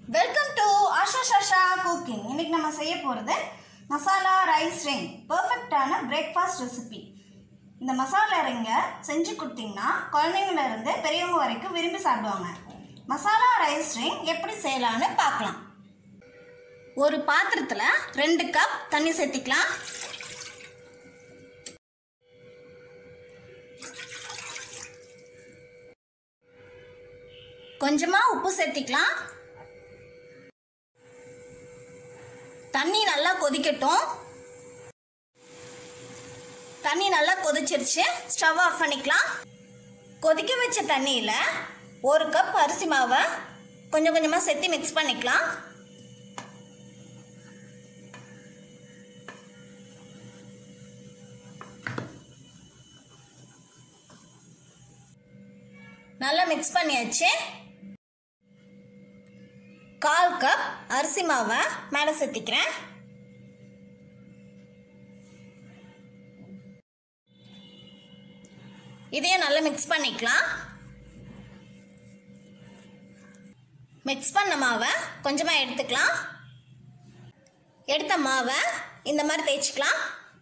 welcome to Asha Shasha cooking இன்னைக்கு நம்ம செய்ய போகிறது மசாலா ரைஸ் ரிங் பர்ஃபெக்டான பிரேக்ஃபாஸ்ட் ரெசிபி இந்த மசாலா ரிங்கை செஞ்சு கொடுத்தீங்கன்னா குழந்தைங்கள இருந்து பெரியவங்க வரைக்கும் விரும்பி சாப்பிடுவாங்க மசாலா ரைஸ் ரிங் எப்படி செய்யலான்னு பார்க்கலாம் ஒரு பாத்திரத்தில் ரெண்டு கப் தண்ணி சேர்த்திக்கலாம் கொஞ்சமாக உப்பு சேர்த்திக்கலாம் தண்ணி நல்லா கொதிக்கட்டும் தண்ணி நல்லா கொதிச்சிருச்சு ஸ்டவ் ஆஃப் பண்ணிக்கலாம் கொதிக்க வச்ச தண்ணியில் ஒரு கப் அரிசி மாவை கொஞ்சம் கொஞ்சமாக சேர்த்து மிக்ஸ் பண்ணிக்கலாம் நல்லா மிக்ஸ் பண்ணியாச்சு கால் கப் அரிசி மாவை மேலே சேர்த்திக்கிறேன் இதையும் நல்லா மிக்ஸ் பண்ணிக்கலாம் மிக்ஸ் பண்ண மாவை கொஞ்சமாக எடுத்துக்கலாம் எடுத்த மாவை இந்த மாதிரி தேய்ச்சிக்கலாம்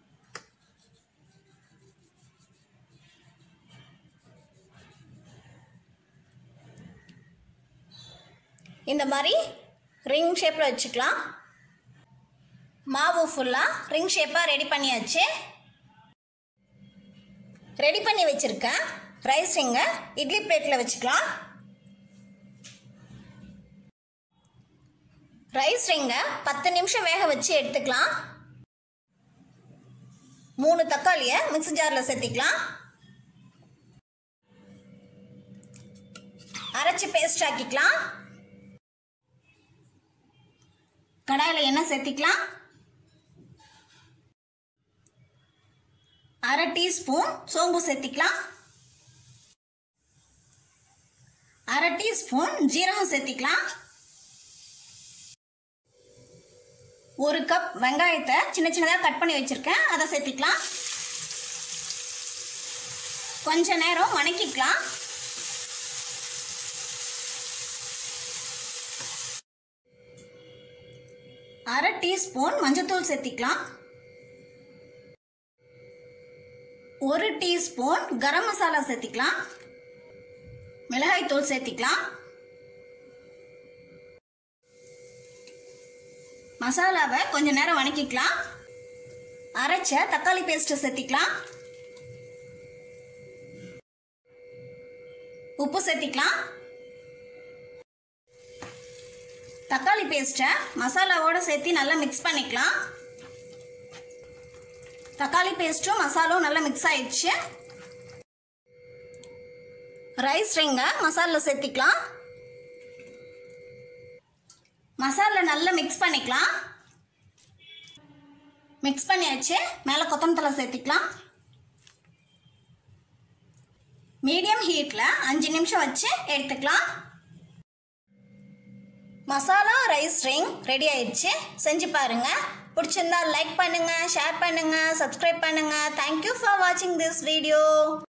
இந்த மாதிரி ரிங் ஷேப்பில் வச்சுக்கலாம் மாவு ஃபுல்லாக ரிங் ஷேப்பாக ரெடி பண்ணியாச்சு ரெடி பண்ணி வச்சுருக்கேன் ரைஸ் ரிங்கை இட்லி பிளேட்டில் வச்சுக்கலாம் ரைஸ் ரிங்கை பத்து நிமிஷம் வேக வச்சு எடுத்துக்கலாம் மூணு தக்காளியை மிக்ஸி ஜாரில் சேர்த்திக்கலாம் அரைச்சி பேஸ்ட் ஆக்கிக்கலாம் கடாயில் எண்ணெய் சேர்த்திக்கலாம் அரை டீஸ்பூன் சோம்பு சேர்த்திக்கலாம் அரை டீஸ்பூன் ஜீரகம் சேர்த்திக்கலாம் ஒரு கப் வெங்காயத்தை சின்ன சின்னதாக கட் பண்ணி வச்சுருக்கேன் அதை சேர்த்திக்கலாம் கொஞ்ச நேரம் வணக்கிக்கலாம் அரை டீஸ்பூன் மஞ்சத்தூள் சேர்த்திக்கலாம் ஒரு டீஸ்பூன் கரம் மசாலா சேர்த்திக்கலாம் மிளகாய் தூள் சேர்த்திக்கலாம் மசாலாவை கொஞ்ச நேரம் வணக்கிக்கலாம் அரைச்ச தக்காளி பேஸ்ட்டை சேர்த்திக்கலாம் உப்பு சேர்த்திக்கலாம் தக்காளி பேஸ்ட்டை மசாலாவோடு சேர்த்து நல்லா மிக்ஸ் பண்ணிக்கலாம் தக்காளி பேஸ்ட்டும் மசாலும் நல்லா மிக்ஸ் ஆயிடுச்சு ரைஸ் ரிங்கை மசாலில் சேர்த்திக்கலாம் மசாலா நல்லா மிக்ஸ் பண்ணிக்கலாம் மிக்ஸ் பண்ணியாச்சு மேலே கொத்தமல்லி சேர்த்திக்கலாம் மீடியம் ஹீட்டில் அஞ்சு நிமிஷம் வச்சு எடுத்துக்கலாம் மசாலா ரைஸ் ரிங் ரெடி ஆயிடுச்சு செஞ்சு பாருங்க பிடிச்சிருந்தா லைக் பண்ணுங்க ஷேர் பண்ணுங்க சப்ஸ்கிரைப் பண்ணுங்க தேங்க்யூ ஃபார் வாட்சிங் திஸ் வீடியோ